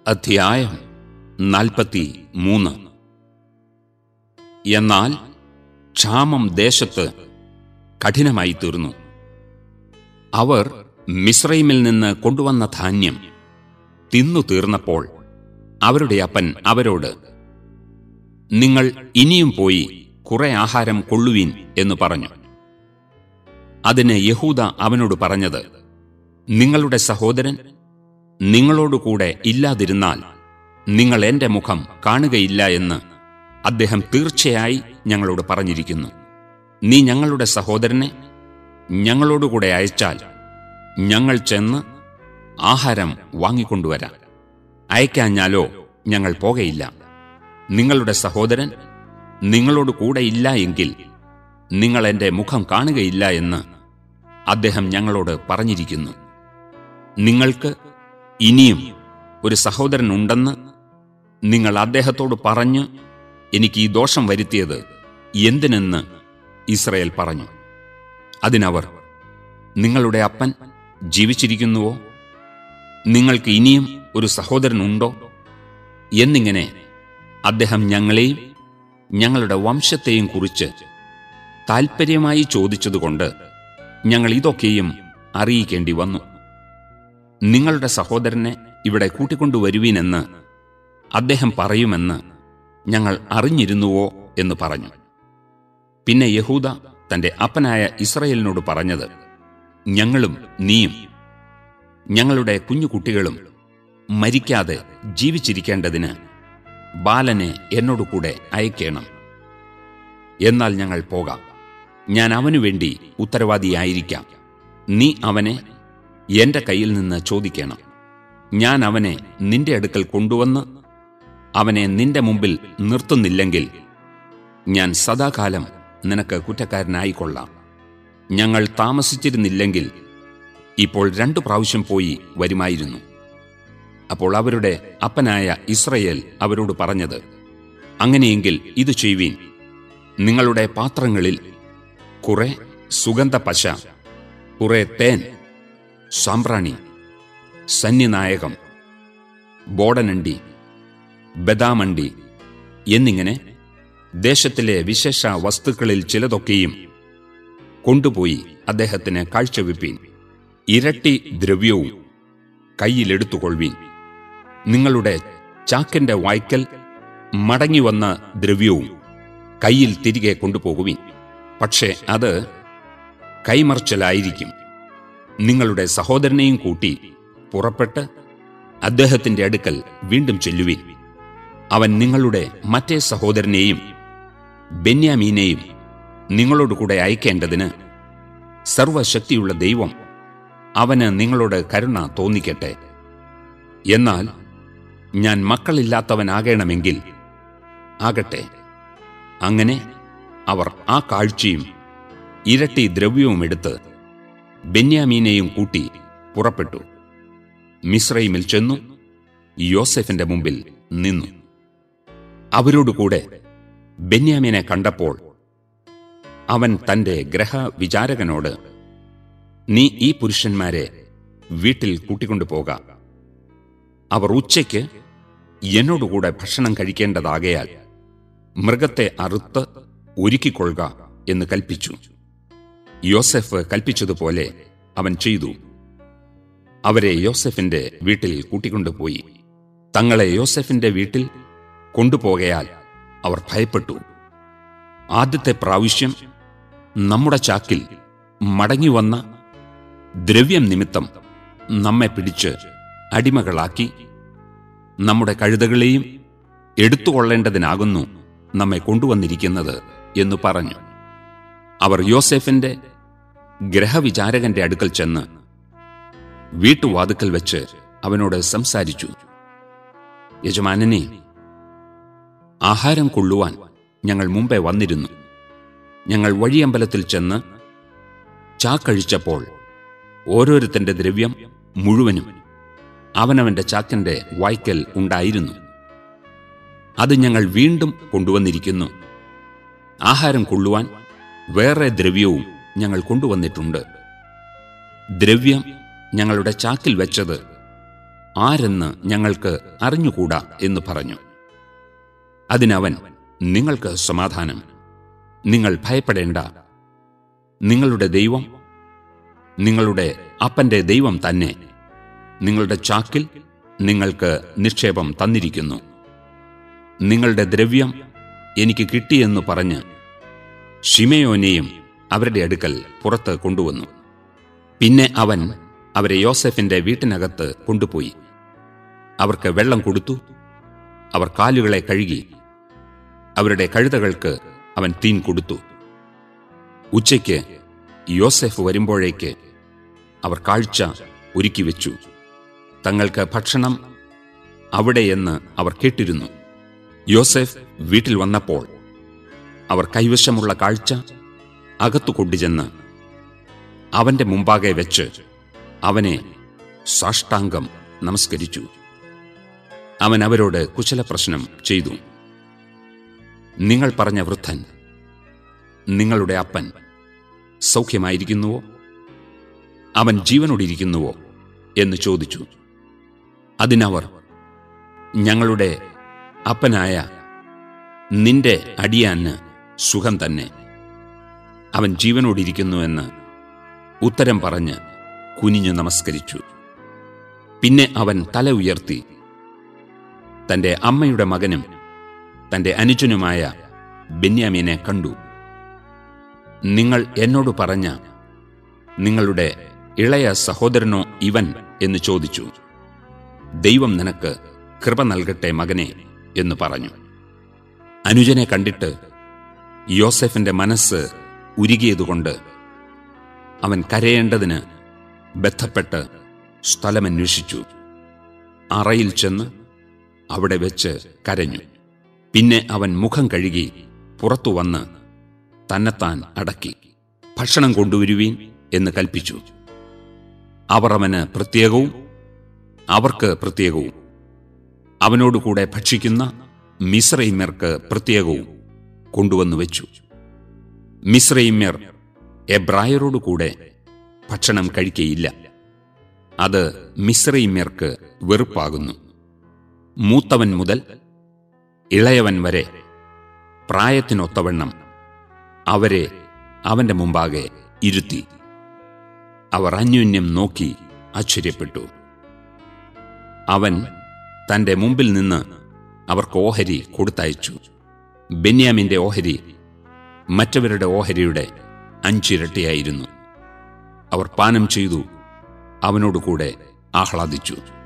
അധ്യായം നാൽപ്പത്തി മൂന്ന് എന്നാൽ ക്ഷാമം ദേശത്ത് കഠിനമായി തീർന്നു അവർ മിശ്രൈമിൽ നിന്ന് കൊണ്ടുവന്ന ധാന്യം തിന്നു തീർന്നപ്പോൾ അവരുടെ അപ്പൻ അവരോട് നിങ്ങൾ ഇനിയും പോയി കുറെ ആഹാരം കൊള്ളുവീൻ എന്ന് പറഞ്ഞു അതിന് യഹൂദ അവനോട് പറഞ്ഞത് നിങ്ങളുടെ സഹോദരൻ നിങ്ങളോടുകൂടെ ഇല്ലാതിരുന്നാൽ നിങ്ങൾ എന്റെ മുഖം കാണുകയില്ല എന്ന് അദ്ദേഹം തീർച്ചയായി ഞങ്ങളോട് പറഞ്ഞിരിക്കുന്നു നീ ഞങ്ങളുടെ സഹോദരനെ ഞങ്ങളോടുകൂടെ അയച്ചാൽ ഞങ്ങൾ ചെന്ന് ആഹാരം വാങ്ങിക്കൊണ്ടുവരാം അയക്കാഞ്ഞാലോ ഞങ്ങൾ പോകയില്ല നിങ്ങളുടെ സഹോദരൻ നിങ്ങളോട് കൂടെ ഇല്ല എങ്കിൽ നിങ്ങൾ എന്റെ മുഖം കാണുകയില്ല എന്ന് അദ്ദേഹം ഞങ്ങളോട് പറഞ്ഞിരിക്കുന്നു നിങ്ങൾക്ക് ഇനിയും ഒരു സഹോദരൻ ഉണ്ടെന്ന് നിങ്ങൾ അദ്ദേഹത്തോട് പറഞ്ഞ് എനിക്ക് ഈ ദോഷം വരുത്തിയത് എന്തിനെന്ന് ഇസ്രയേൽ പറഞ്ഞു അതിനവർ നിങ്ങളുടെ അപ്പൻ ജീവിച്ചിരിക്കുന്നുവോ നിങ്ങൾക്ക് ഇനിയും ഒരു സഹോദരനുണ്ടോ എന്നിങ്ങനെ അദ്ദേഹം ഞങ്ങളെയും ഞങ്ങളുടെ വംശത്തെയും കുറിച്ച് താൽപ്പര്യമായി ചോദിച്ചതുകൊണ്ട് ഞങ്ങൾ ഇതൊക്കെയും അറിയിക്കേണ്ടി വന്നു നിങ്ങളുടെ സഹോദരനെ ഇവിടെ കൂട്ടിക്കൊണ്ടുവരുവീനെന്ന് അദ്ദേഹം പറയുമെന്ന് ഞങ്ങൾ അറിഞ്ഞിരുന്നുവോ എന്ന് പറഞ്ഞു പിന്നെ യഹൂദ തന്റെ അപ്പനായ ഇസ്രയേലിനോട് പറഞ്ഞത് ഞങ്ങളും നീയും ഞങ്ങളുടെ കുഞ്ഞുകുട്ടികളും മരിക്കാതെ ജീവിച്ചിരിക്കേണ്ടതിന് ബാലനെ എന്നോട് കൂടെ അയക്കേണം എന്നാൽ ഞങ്ങൾ പോകാം ഞാൻ അവനു വേണ്ടി ഉത്തരവാദിയായിരിക്കാം നീ അവനെ എന്റെ കയ്യിൽ നിന്ന് ചോദിക്കണം ഞാൻ അവനെ നിന്റെ അടുക്കൽ കൊണ്ടുവന്ന് അവനെ നിന്റെ മുമ്പിൽ നിർത്തുന്നില്ലെങ്കിൽ ഞാൻ സദാകാലം നിനക്ക് കുറ്റക്കാരനായിക്കൊള്ളാം ഞങ്ങൾ താമസിച്ചിരുന്നില്ലെങ്കിൽ ഇപ്പോൾ രണ്ടു പ്രാവശ്യം പോയി വരുമായിരുന്നു അപ്പോൾ അവരുടെ അപ്പനായ ഇസ്രയേൽ അവരോട് പറഞ്ഞത് അങ്ങനെയെങ്കിൽ ഇത് ചെയ്യുവീൻ നിങ്ങളുടെ പാത്രങ്ങളിൽ കുറെ സുഗന്ധ പശ കുറെ തേൻ സാമ്പ്രാണി സന്യനായകം ബോഡനണ്ടി ബദാമണ്ടി എന്നിങ്ങനെ ദേശത്തിലെ വിശേഷ വസ്തുക്കളിൽ ചിലതൊക്കെയും കൊണ്ടുപോയി അദ്ദേഹത്തിന് കാഴ്ചവെപ്പീൻ ഇരട്ടി ദ്രവ്യവും കയ്യിലെടുത്തുകൊള്ളുവീൻ നിങ്ങളുടെ ചാക്കിന്റെ വായ്ക്കൽ മടങ്ങിവന്ന ദ്രവ്യവും കയ്യിൽ തിരികെ കൊണ്ടുപോകുവീൻ പക്ഷേ അത് കൈമർച്ചലായിരിക്കും നിങ്ങളുടെ സഹോദരനെയും കൂട്ടി പുറപ്പെട്ട് അദ്ദേഹത്തിന്റെ അടുക്കൽ വീണ്ടും ചെല്ലുവീൻ അവൻ നിങ്ങളുടെ മറ്റേ സഹോദരനെയും ബെന്യാമീനെയും നിങ്ങളോട് കൂടെ അയക്കേണ്ടതിന് സർവശക്തിയുള്ള ദൈവം അവന് നിങ്ങളോട് കരുണ തോന്നിക്കട്ടെ എന്നാൽ ഞാൻ മക്കളില്ലാത്തവനാകണമെങ്കിൽ ആകട്ടെ അങ്ങനെ അവർ ആ കാഴ്ചയും ഇരട്ടി ദ്രവ്യവും എടുത്ത് ബെന്യാമീനെയും കൂട്ടി പുറപ്പെട്ടു മിശ്രൈമിൽ ചെന്നു യോസെഫിന്റെ മുമ്പിൽ നിന്നു അവരോടുകൂടെ ബെന്യാമീനെ കണ്ടപ്പോൾ അവൻ തന്റെ ഗ്രഹവിചാരകനോട് നീ ഈ പുരുഷന്മാരെ വീട്ടിൽ കൂട്ടിക്കൊണ്ടു പോക അവർ ഉച്ചയ്ക്ക് എന്നോടുകൂടെ ഭക്ഷണം കഴിക്കേണ്ടതാകയാൽ മൃഗത്തെ അറുത്ത് ഒരുക്കിക്കൊള്ളുക എന്ന് കൽപ്പിച്ചു യോസെഫ് കൽപ്പിച്ചതുപോലെ അവൻ ചെയ്തു അവരെ യോസെഫിന്റെ വീട്ടിൽ കൂട്ടിക്കൊണ്ടുപോയി തങ്ങളെ യോസെഫിന്റെ വീട്ടിൽ കൊണ്ടുപോകയാൽ അവർ ഭയപ്പെട്ടു ആദ്യത്തെ പ്രാവശ്യം നമ്മുടെ ചാക്കിൽ മടങ്ങിവന്ന ദ്രവ്യം നിമിത്തം നമ്മെ പിടിച്ച് അടിമകളാക്കി നമ്മുടെ കഴുതകളെയും എടുത്തുകൊള്ളേണ്ടതിനാകുന്നു നമ്മെ കൊണ്ടുവന്നിരിക്കുന്നത് എന്നു പറഞ്ഞു അവർ യോസെഫിന്റെ ഗ്രഹവിചാരകന്റെ അടുക്കൽ ചെന്ന് വീട്ടുവാതുക്കൽ വെച്ച് അവനോട് സംസാരിച്ചു യജമാനനെ ആഹാരം കൊള്ളുവാൻ ഞങ്ങൾ മുമ്പേ വന്നിരുന്നു ഞങ്ങൾ വഴിയമ്പലത്തിൽ ചെന്ന് ചാക്കഴിച്ചപ്പോൾ ഓരോരുത്തന്റെ ദ്രവ്യം മുഴുവനും അവനവന്റെ ചാക്കന്റെ വായ്ക്കൽ ഉണ്ടായിരുന്നു അത് ഞങ്ങൾ വീണ്ടും കൊണ്ടുവന്നിരിക്കുന്നു ആഹാരം കൊള്ളുവാൻ വേറെ ദ്രവ്യവും ഞങ്ങൾ കൊണ്ടുവന്നിട്ടുണ്ട് ദ്രവ്യം ഞങ്ങളുടെ ചാക്കിൽ വെച്ചത് ആരെന്ന് ഞങ്ങൾക്ക് അറിഞ്ഞുകൂടാ എന്ന് പറഞ്ഞു അതിനവൻ നിങ്ങൾക്ക് സമാധാനം നിങ്ങൾ ഭയപ്പെടേണ്ട നിങ്ങളുടെ ദൈവം നിങ്ങളുടെ അപ്പന്റെ ദൈവം തന്നെ നിങ്ങളുടെ ചാക്കിൽ നിങ്ങൾക്ക് നിക്ഷേപം തന്നിരിക്കുന്നു നിങ്ങളുടെ ദ്രവ്യം എനിക്ക് കിട്ടിയെന്ന് പറഞ്ഞ് ഷിമയോനെയും അവരുടെ അടുക്കൽ പുറത്ത് കൊണ്ടുവന്നു പിന്നെ അവൻ അവരെ യോസെഫിന്റെ വീട്ടിനകത്ത് കൊണ്ടുപോയി അവർക്ക് വെള്ളം കൊടുത്തു അവർ കാലുകളെ കഴുകി അവരുടെ കഴുതകൾക്ക് അവൻ തീൻ കൊടുത്തു ഉച്ചയ്ക്ക് യോസെഫ് വരുമ്പോഴേക്ക് അവർ കാഴ്ച ഒരുക്കി വെച്ചു തങ്ങൾക്ക് ഭക്ഷണം അവിടെയെന്ന് അവർ കേട്ടിരുന്നു യോസെഫ് വീട്ടിൽ വന്നപ്പോൾ അവർ കൈവശമുള്ള കാഴ്ച അകത്തു കൊണ്ടുചെന്ന് അവന്റെ മുമ്പാകെ വെച്ച് അവനെ സാഷ്ടാംഗം നമസ്കരിച്ചു അവൻ അവരോട് കുശലപ്രശ്നം ചെയ്തു നിങ്ങൾ പറഞ്ഞ വൃദ്ധൻ നിങ്ങളുടെ അപ്പൻ സൗഖ്യമായിരിക്കുന്നുവോ അവൻ ജീവനോടിരിക്കുന്നുവോ എന്ന് ചോദിച്ചു അതിനവർ ഞങ്ങളുടെ അപ്പനായ നിന്റെ അടിയാന് സുഖം തന്നെ അവൻ ജീവനോടിരിക്കുന്നുവെന്ന് ഉത്തരം പറഞ്ഞ് കുനിഞ്ഞു നമസ്കരിച്ചു പിന്നെ അവൻ തല ഉയർത്തി തന്റെ അമ്മയുടെ മകനും തന്റെ അനുജനുമായ ബെന്യാമീനെ കണ്ടു നിങ്ങൾ എന്നോട് പറഞ്ഞ നിങ്ങളുടെ ഇളയ സഹോദരനോ ഇവൻ എന്ന് ചോദിച്ചു ദൈവം നിനക്ക് കൃപ നൽകട്ടെ മകനെ എന്ന് പറഞ്ഞു അനുജനെ കണ്ടിട്ട് യോസെഫിന്റെ മനസ്സ് ഉരുകിയതുകൊണ്ട് അവൻ കരയേണ്ടതിന് ബന്ധപ്പെട്ട് സ്ഥലമന്വേഷിച്ചു അറയിൽ ചെന്ന് അവിടെ വെച്ച് കരഞ്ഞു പിന്നെ അവൻ മുഖം കഴുകി പുറത്തു വന്ന് തന്നെത്താൻ അടക്കി ഭക്ഷണം കൊണ്ടുവരുവീൻ എന്ന് കൽപ്പിച്ചു അവർ അവന് പ്രത്യേകവും അവർക്ക് പ്രത്യേകവും അവനോടുകൂടെ ഭക്ഷിക്കുന്ന മിശ്രൈമ്യർക്ക് പ്രത്യേകവും കൊണ്ടുവന്നു വെച്ചു മിശ്രൈമ്യർ എബ്രായരോടുകൂടെ ഭക്ഷണം കഴിക്കയില്ല അത് മിശ്രൈമ്യർക്ക് വെറുപ്പാകുന്നു മൂത്തവൻ മുതൽ ഇളയവൻ വരെ പ്രായത്തിനൊത്തവണ്ണം അവരെ അവന്റെ മുമ്പാകെ ഇരുത്തി അവർ അന്യോന്യം നോക്കി ആശ്ചര്യപ്പെട്ടു അവൻ തന്റെ മുമ്പിൽ നിന്ന് അവർക്ക് ഓഹരി കൊടുത്തയച്ചു ബെന്യാമിന്റെ ഓഹരി മറ്റവരുടെ ഓഹരിയുടെ അഞ്ചിരട്ടിയായിരുന്നു അവർ പാനം ചെയ്തു അവനോടുകൂടെ ആഹ്ലാദിച്ചു